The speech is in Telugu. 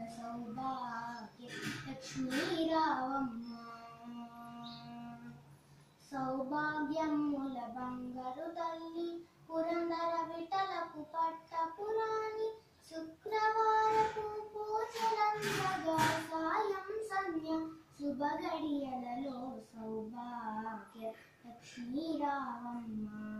సౌభాగ్య లక్ష్మీ రావమ్మ సౌభాగ్యముల బంగారు తల్లి పురందర విటలకు పట్ట పురాణి శుక్రవారపు పూజలందగా సాయం సంధ్య శుభ గడియలలో సౌభాగ్య లక్ష్మీ రావమ్మ